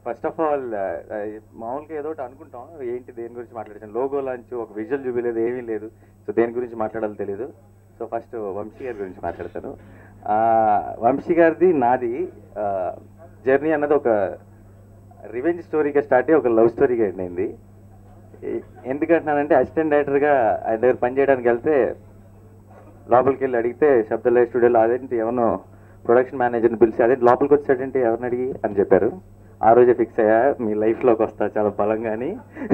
First of all మామూలుగా ఏదో ఒకటి అనుకుంటాం ఏంటి దేని గురించి మాట్లాడతాం లోగో లాంచ్ ఒక విజువల్ చూపించలేదు ఏమీ లేదు సో దేని గురించి మాట్లాడాలో తెలియదు సో ఫస్ట్ వంశీ గారి గురించి మాట్లాడతాను ఆ, వంశీ గారిది నాది జర్నీ అన్నది ఒక రివెంజ్ స్టోరీగా స్టార్ట్ అయ్యి ఒక లవ్ స్టోరీగా ఎండ్ అయింది ఎ- ఎందుకంటున్నానంటే అసిస్టెంట్ డైరెక్టర్గా ఆయన దగ్గర పని చేయడానికి వెళ్తే లోపలికి వెళ్ళి అడిగితే శబ్దలయ స్టూడియోలో అదేంటి ఎవరినో ప్రొడక్షన్ మేనేజర్ని పిలిచి అదే లోపలికి వచ్చాడంటే ఎవరిని అడిగి అని చెప్పారు ఆ రోజే ఫిక్స్ అయ్యా మీ లైఫ్లోకి వస్తా చాలా బలంగా అని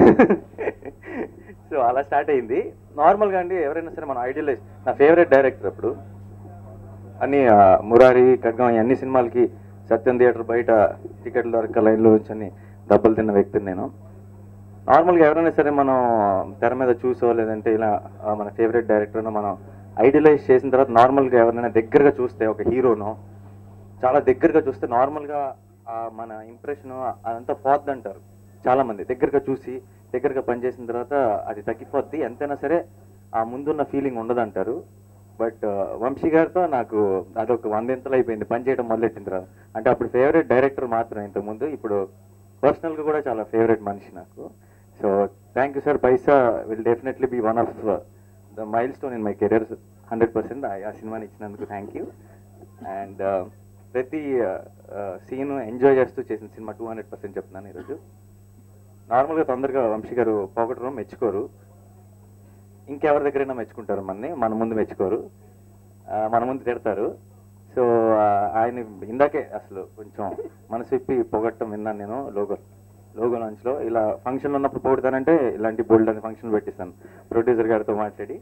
సో అలా స్టార్ట్ అయింది నార్మల్గా అండి ఎవరైనా సరే మన ఐడియలైజ్ నా ఫేవరెట్ డైరెక్టర్ అప్పుడు అన్ని ఆ, మురారి ఖడ్గం అన్ని సినిమాలకి సత్యం థియేటర్ బయట టికెట్లు దొరక లైన్లో నుంచి అన్ని దెబ్బలు తిన్న వ్యక్తిని నేను నార్మల్గా ఎవరైనా సరే మనం తెర మీద చూసో లేదంటే ఇలా ఆ, మన ఫేవరెట్ డైరెక్టర్ను మనం ఐడియలైజ్ చేసిన తర్వాత నార్మల్గా ఎవరైనా దగ్గరగా చూస్తే ఒక హీరోను చాలా దగ్గరగా చూస్తే నార్మల్గా ఆ మన ఇంప్రెషన్ అదంతా పోద్ది అంటారు చాలా మంది దగ్గరగా చూసి దగ్గరగా పనిచేసిన తర్వాత అది తగ్గిపోద్ది ఎంతైనా సరే ఆ ముందున్న ఫీలింగ్ ఉండదంటారు బట్ వంశీ గారితో నాకు అదొక వందెంతలు అయిపోయింది పని చేయడం మొదలెట్టిన తర్వాత అంటే అప్పుడు ఫేవరెట్ డైరెక్టర్ మాత్రం ఇంతకుముందు ఇప్పుడు పర్సనల్గా కూడా చాలా ఫేవరెట్ మనిషి నాకు so thank you sir Paisa will definitely be one of the milestone in my career hundred percent ఆ సినిమాని ఇచ్చినందుకు థ్యాంక్ యూ అండ్ ప్రతి సీన్ ఎంజాయ్ చేస్తూ చేసిన సినిమా టూ హండ్రెడ్ పర్సెంట్ చెప్తున్నాను ఈరోజు నార్మల్గా తొందరగా వంశీ గారు పోగొట్టడం మెచ్చుకోరు ఇంకెవరి దగ్గరైనా మెచ్చుకుంటారు మనని మన ముందు మెచ్చుకోరు ఆ, మన ముందు తిడతారు సో ఆ, ఆయన ఇందాకే అసలు కొంచెం మనసు ఇప్పి పొగట్టం విన్నాను నేను లోగో లోగో లాంచ్లో ఇలా ఫంక్షన్లో ఉన్నప్పుడు పొగుడతానంటే ఇలాంటి బోల్డ్ అని ఫంక్షన్ పెట్టిస్తాను ప్రొడ్యూసర్ గారితో మాట్లాడి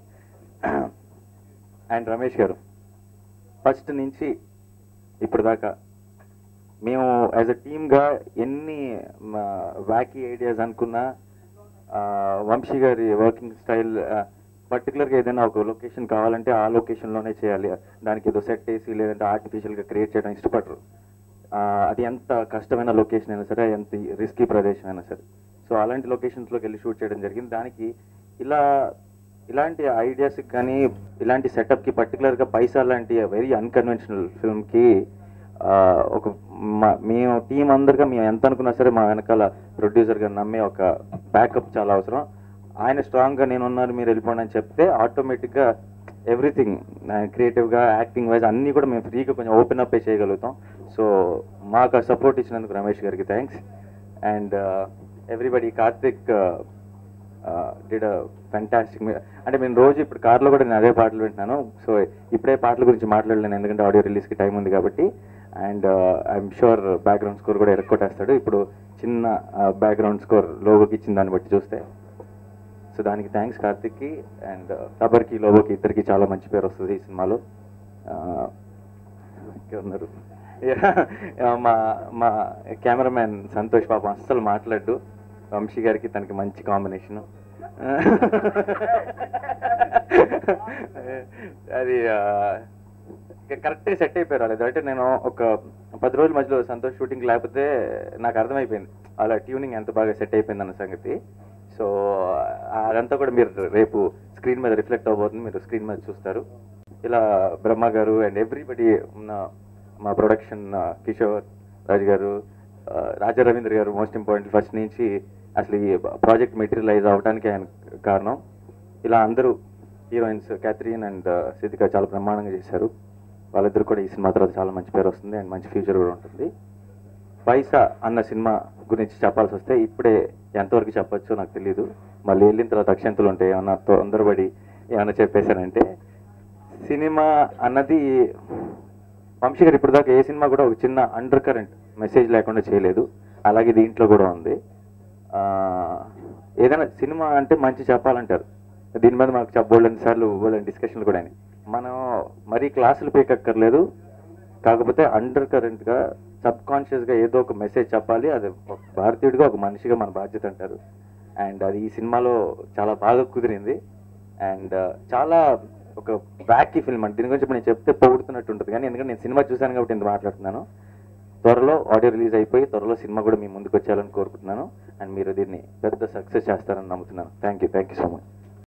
అండ్ రమేష్ గారు ఫస్ట్ నుంచి ఇప్పుడు దాకా మేము యాజ్ అ టీమ్గా ఎన్ని వ్యాకీ ఐడియాస్ అనుకున్నా ఆ, వంశీ గారి వర్కింగ్ స్టైల్ పర్టికులర్గా ఏదైనా ఒక లొకేషన్ కావాలంటే ఆ లొకేషన్లోనే చేయాలి దానికి ఏదో సెట్ వేసి లేదంటే ఆర్టిఫిషియల్గా క్రియేట్ చేయడం ఇష్టపడరు ఆ, అది ఎంత కష్టమైన లొకేషన్ అయినా సరే ఎంత రిస్కీ ప్రదేశం అయినా సరే సో అలాంటి లొకేషన్స్లోకి వెళ్ళి షూట్ చేయడం జరిగింది దానికి ఇలా ఇలాంటి ఐడియాస్కి కానీ ఇలాంటి సెటప్కి పర్టికులర్గా పైసా లాంటి వెరీ అన్కన్వెన్షనల్ ఫిల్మ్కి ఒక మా- మేము టీం అందరిగా మేము ఎంత అనుకున్నా సరే మా వెనకాల ప్రొడ్యూసర్ గారు నమ్మే ఒక బ్యాకప్ చాలా అవసరం ఆయన స్ట్రాంగ్గా నేను ఉన్నారు మీరు వెళ్ళిపోండి అని చెప్తే ఆటోమేటిక్గా ఎవ్రీథింగ్ క్రియేటివ్గా యాక్టింగ్ వైజ్ అన్నీ కూడా మేము ఫ్రీగా కొంచెం ఓపెన్ అప్ చేయగలుగుతాం సో మాకు సపోర్ట్ ఇచ్చినందుకు రమేష్ గారికి thanks and everybody Karthik did fantastic అంటే నేను రోజు ఇప్పుడు కార్లో కూడా నేను అదే పాటలు వింటున్నాను సో ఇప్పుడే పాటల గురించి మాట్లాడలేను ఎందుకంటే ఆడియో రిలీజ్కి టైం ఉంది కాబట్టి and I'm sure background score కూడా ఎరక్కొట్టేస్తాడు ఇప్పుడు చిన్న బ్యాక్గ్రౌండ్ స్కోర్ లోగోకి ఇచ్చిన దాన్ని బట్టి చూస్తే సో దానికి థ్యాంక్స్ కార్తిక్కి అండ్ తబర్కి లోబోకి ఇద్దరికి చాలా మంచి పేరు వస్తుంది ఈ సినిమాలో ఆ, ఉన్నారు Yeah, మా మా కెమెరామ్యాన్ సంతోష్ పాపం అస్సలు మాట్లాడు వంశీ గారికి తనకి మంచి కాంబినేషన్ అది కరెక్ట్ సెట్ అయిపోయారు వాళ్ళు అంటే నేను ఒక పది రోజుల మధ్యలో సంతోష్ షూటింగ్ లేకపోతే నాకు అర్థమైపోయింది అలా ట్యూనింగ్ ఎంత బాగా సెట్ అయిపోయింది అన్న సంగతి సో అదంతా కూడా మీరు రేపు స్క్రీన్ మీద రిఫ్లెక్ట్ అవబోతుంది మీరు స్క్రీన్ మీద చూస్తారు ఇలా బ్రహ్మ గారు అండ్ ఎవ్రీబడి ఉన్న మా ప్రొడక్షన్ కిషోర్ రాజు గారు ఆ, రాజా రవీంద్ర గారు మోస్ట్ ఇంపార్టెంట్ ఫస్ట్ నుంచి అసలు ఈ ప్రాజెక్ట్ మెటీరియలైజ్ అవడానికి ఆయన కారణం ఇలా అందరూ హీరోయిన్స్ క్యాథరిన్ అండ్ సిద్ధిక చాలా బ్రహ్మాండంగా చేశారు వాళ్ళిద్దరు కూడా ఈ సినిమా తర్వాత చాలా మంచి పేరు వస్తుంది అండ్ మంచి ఫ్యూచర్ కూడా ఉంటుంది పైసా అన్న సినిమా గురించి చెప్పాల్సి వస్తే ఇప్పుడే ఎంతవరకు చెప్పొచ్చో నాకు తెలియదు మళ్ళీ వెళ్ళిన తర్వాత అక్షంతలు ఉంటాయి ఏమన్నా తొందరపడి ఏమన్నా చెప్పేశానంటే సినిమా అన్నది వంశీ గారు ఇప్పుడు దాకా ఏ సినిమా కూడా ఒక చిన్న అండర్ కరెంట్ మెసేజ్ లేకుండా చేయలేదు అలాగే దీంట్లో కూడా ఉంది ఆ, ఏదైనా సినిమా అంటే మంచి చెప్పాలంటారు దీని మీద మాకు చెప్పబోళ్ళని సార్లు బోళ్ళని డిస్కషన్లు కూడా అయినాయి. మనం మరీ క్లాసులు పీకక్కర్లేదు కాకపోతే అండర్ కరెంట్గా సబ్ కాన్షియస్గా ఏదో ఒక మెసేజ్ చెప్పాలి అది ఒక భారతీయుడిగా ఒక మనిషిగా మన బాధ్యత అంటారు అండ్ అది ఈ సినిమాలో చాలా బాగా కుదిరింది అండ్ చాలా ఒక బ్యాక్ ఫిల్మ్ అంటే దీని గురించి ఇప్పుడు నేను చెప్తే పొగుడుతున్నట్టు ఉంటుంది కానీ ఎందుకంటే నేను సినిమా చూశాను కాబట్టి ఇంత మాట్లాడుతున్నాను త్వరలో ఆడియో రిలీజ్ అయిపోయి త్వరలో సినిమా కూడా మీ ముందుకు వచ్చేయాలని కోరుకుంటున్నాను అండ్ మీరు దీన్ని పెద్ద సక్సెస్ చేస్తారని నమ్ముతున్నాను thank you thank you so much